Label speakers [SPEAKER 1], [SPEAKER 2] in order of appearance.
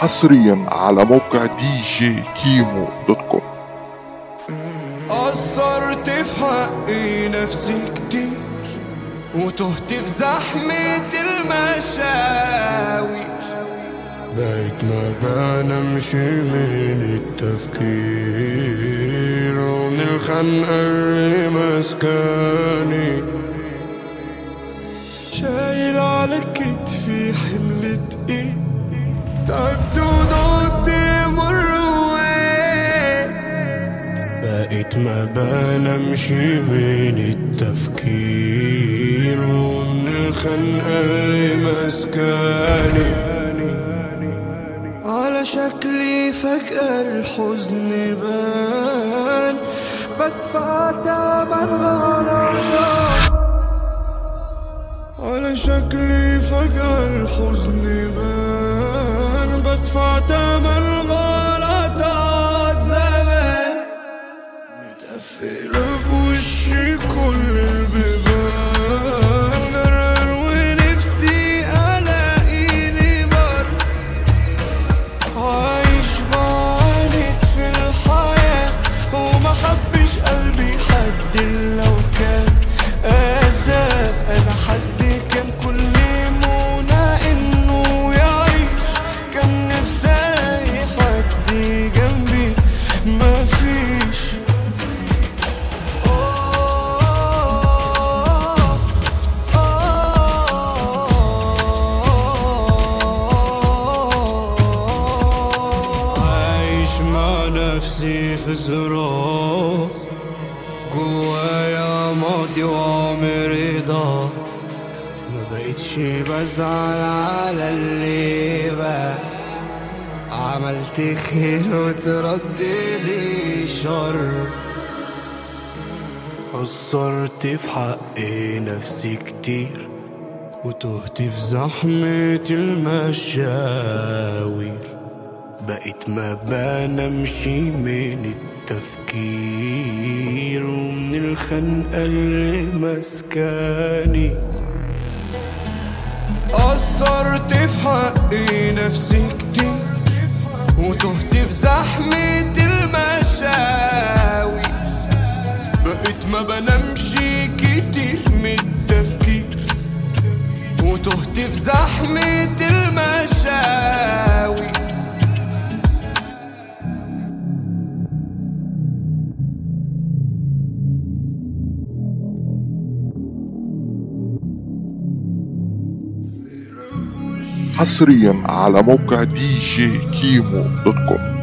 [SPEAKER 1] حصريا على موقع دي جي كيمو دوت كوم
[SPEAKER 2] قصرت في حقي نفسي كتير وتهت في زحمة المشاوي بقيت ما بنمشي من التفكير ومن الخنقة اللي مسكاني شايل على كتفي حمل تقيل تعبت وضعت مروي بقيت ما بنمشي من التفكير ومن الخنقة اللي مسكاني على شكلي فجأة الحزن بان بدفع تمن غلطات على شكلي فجأة الحزن بان بدفع تمن غلطات زمان متقفل بوشي كل البيبان غرقان ونفسي الاقي لي بر عايش بعاند في الحياة وما حبش قلبي حد لو كان أذى أنا حد كان كل منى إنه يعيش كان نفسي ألاقي حد جنبي مفيش عايش مع نفسي في صراع جوايا ماضي وعمري ضاع ما بقتش بزعل على اللي بقى عملت خير وترد لي شر قصرت في حق نفسي كتير وتهت في زحمة المشاوير بقيت ما بنمشي من التفكير ومن الخنقة اللي مسكاني قصرت في حقي نفسي كتير وتهت في زحمة المشاوي بقيت ما بنمشي كتير من التفكير وتهت في زحمة المشاوي
[SPEAKER 1] حصريا على موقع دي جي كيمو دوت كوم